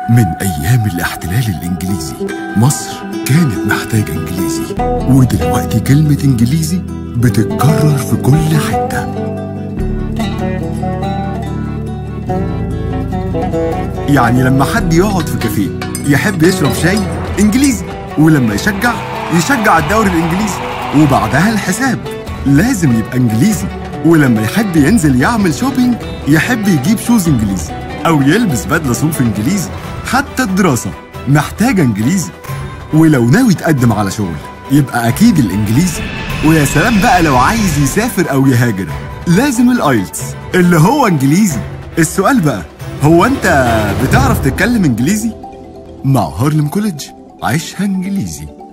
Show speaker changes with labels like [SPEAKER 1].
[SPEAKER 1] من أيام الاحتلال الإنجليزي مصر كانت محتاجة إنجليزي ودلوقتي كلمة إنجليزي بتتكرر في كل حتة يعني لما حد يقعد في كافيه يحب يشرب شاي إنجليزي ولما يشجع يشجع الدوري الإنجليزي وبعدها الحساب لازم يبقى إنجليزي ولما يحب ينزل يعمل شوبينج يحب يجيب شوز إنجليزي أو يلبس بدلة صوف إنجليزي حتى الدراسة محتاجة إنجليزي ولو ناوي تقدم على شغل يبقى أكيد الإنجليزي ويا سلام بقى لو عايز يسافر أو يهاجر لازم الآيلتس اللي هو إنجليزي السؤال بقى هو أنت بتعرف تتكلم إنجليزي؟ مع هارلم كوليدج عيشها إنجليزي